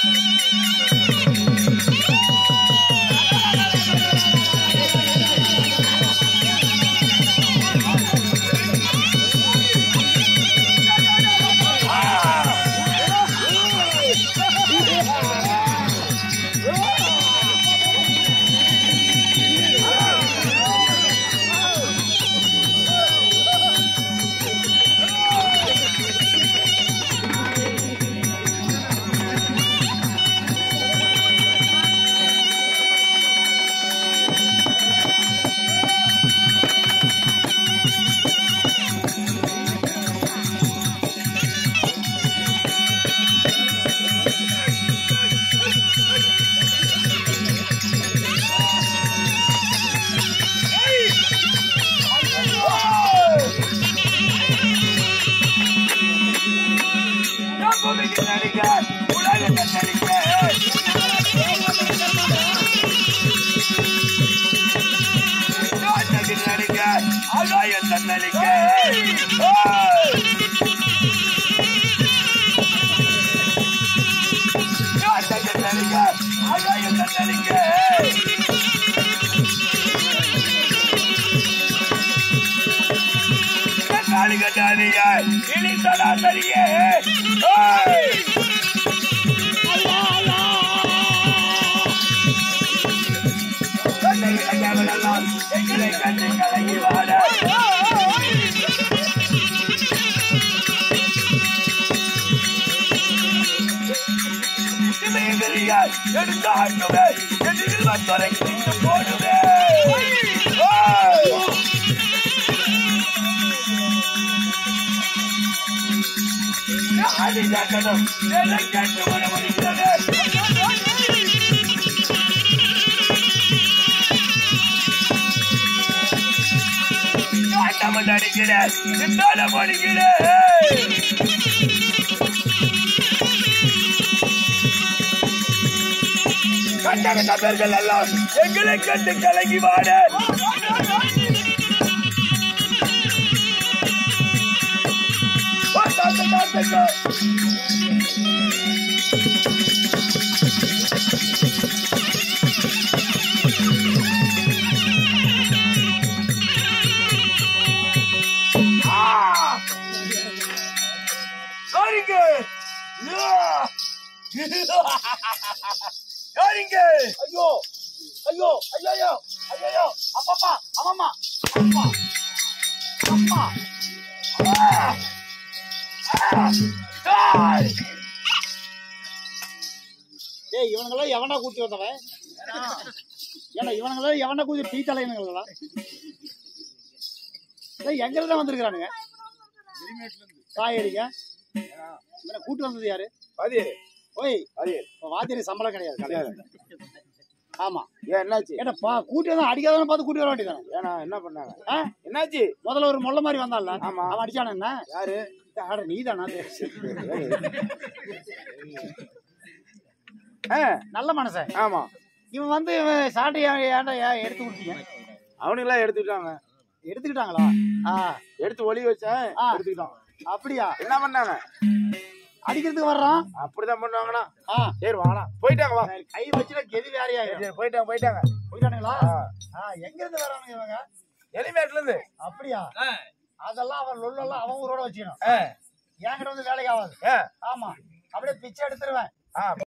பூமிக்கு நடிக்க உலகத்தை நடிக்க நாட்டுக்கு நடிக்க ஆகாயத்தை நடிக்க நாட்டுக்கு நடிக்க ஆகாயத்தை நடிக்க கண்ணாடி கண்ணாடிய இனி சராசரியே ஏய்! கண்ணை இளைஞர்களெல்லாம் எங்களை கண்டு கலங்கி வாட இமயகிரியை எடுத்து ஆட்டுவே எதிரில் வந்தோரை கிழித்து போடுவே ஏய்! யாரை கேட்கணும் எதை கேட்டு விட முடிகிறது நாட்டம நடிக்கிறேன் என்னால முடிக்கிறேன் கண்டக நபர்கள் எல்லாம் எங்களை கண்டு கலங்கி வாட தாத்த தாத்தங்க யாருங்க யாருங்க ஐயோ ஐயோ ஐயோ ஐயோ ஐயோ அப்பப்பா அம்மம்மா அம்மா அம்மா ஏய் இவனுங்களாம் எவனா கூட்டி வந்தவன் ஏன்னா இவனுங்களாம் எவனா கூட்டி டீ தலைவனுங்களா ஏய் எங்க இருந்து வந்திருக்கானுங்க காய்கறிங்க இவனை கூட்டி வந்தது யாரு வாதியாரு ஓய் வாதியாரு இப்ப வாத்தியாரி சம்பளம் கிடையாது கிடையாது. ஆமா ஏன் என்னாச்சு ஏன்னா பா கூட்டி வந்தா அடிக்காதவன பார்த்து கூட்டி வர வேண்டியதானே ஏன்னா என்ன பண்ணாங்க ஆ? என்னாச்சு முதல்ல ஒரு மொள்ள மாதிரி வந்தான்ல ஆமா. அவன் அடிச்சான என்ன யாரு ஆட நீ தானா ஆ, நல்ல மனசன் ஆமா இவன் வந்து இவன் சாட்டை ஏன் ஏன்டா ஏன் எடுத்து கொடுத்தீங்க அவனுங்களாம் எடுத்துக்கிட்டாங்க எடுத்துக்கிட்டாங்களா ஆ எடுத்து ஒளி வச்சேன் ஆ. எடுத்துக்கிட்டான் அப்படியா என்ன பண்ணாங்க அடிக்கிறதுக்கு வர்றான் அப்படிதான் பண்ணுவாங்கண்ணா ஆ சரி வாங்கண்ணா போயிட்டாங்க வா சரி, கை வச்சுனா கெதி வேறையா சரி, சரி, போயிட்டாங்க போயிட்டாங்க போயிட்டானுங்களா ஆ. ஆ எங்க இருந்து வரானுங்க இவங்க எலிமேட்ல இருந்து அப்படியா அதெல்லாம் அவன் லொல்லெல்லாம் அவன் ஊரோட வச்சுக்கணும் ஆ, என்கிட்ட வந்து வேலைக்கு ஆகாது ஆ, ஆமா அப்படியே பிச்சை எடுத்துருவேன் ஆ